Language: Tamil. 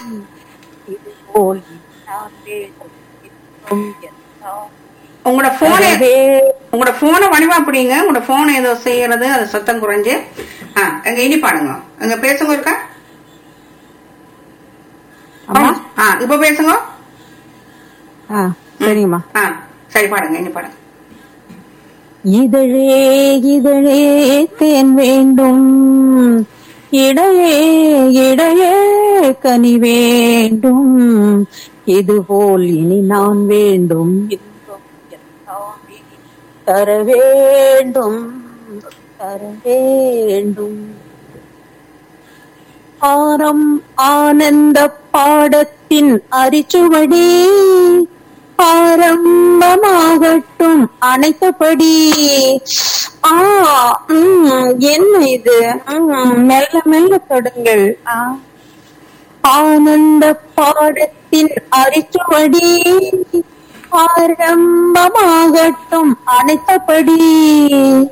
இது போல் நான் வேண்டும் இன்பம் எல்லாம் உங்களோட போனை தரவே உங்களோட போனை வடிவா அப்படிங்க உங்களோட போன் ஏதோ செய்யறது அது சத்தம் குறைஞ்சு ஆ எங்க இனி பாடுங்க எங்க பேசுங்க இருக்கா அம்மா ஆ இப்ப பேசுங்க ஆ சரிங்கம்மா ஆ சரி பாடுங்க இனி பாடுங்க இதழே இதழே தேன் வேண்டும் இடையே இடையே கனி வேண்டும் இதுபோல் இனி நான் வேண்டும் இன்பம் எல்லாமே தர வேண்டும் தர வேண்டும் ஆரம் ஆனந்த பாடத்தின் அரிச்சுவடி ஆரம்பமாகட்டும் அனைத்தபடி ஆ உம், என்ன இது உம், மெல்ல மெல்ல தொடுங்கள் ஆ. ஆனந்த பாடத்தின் அரிச்சுவடி ஆரம்பமாகட்டும் அனைத்தபடி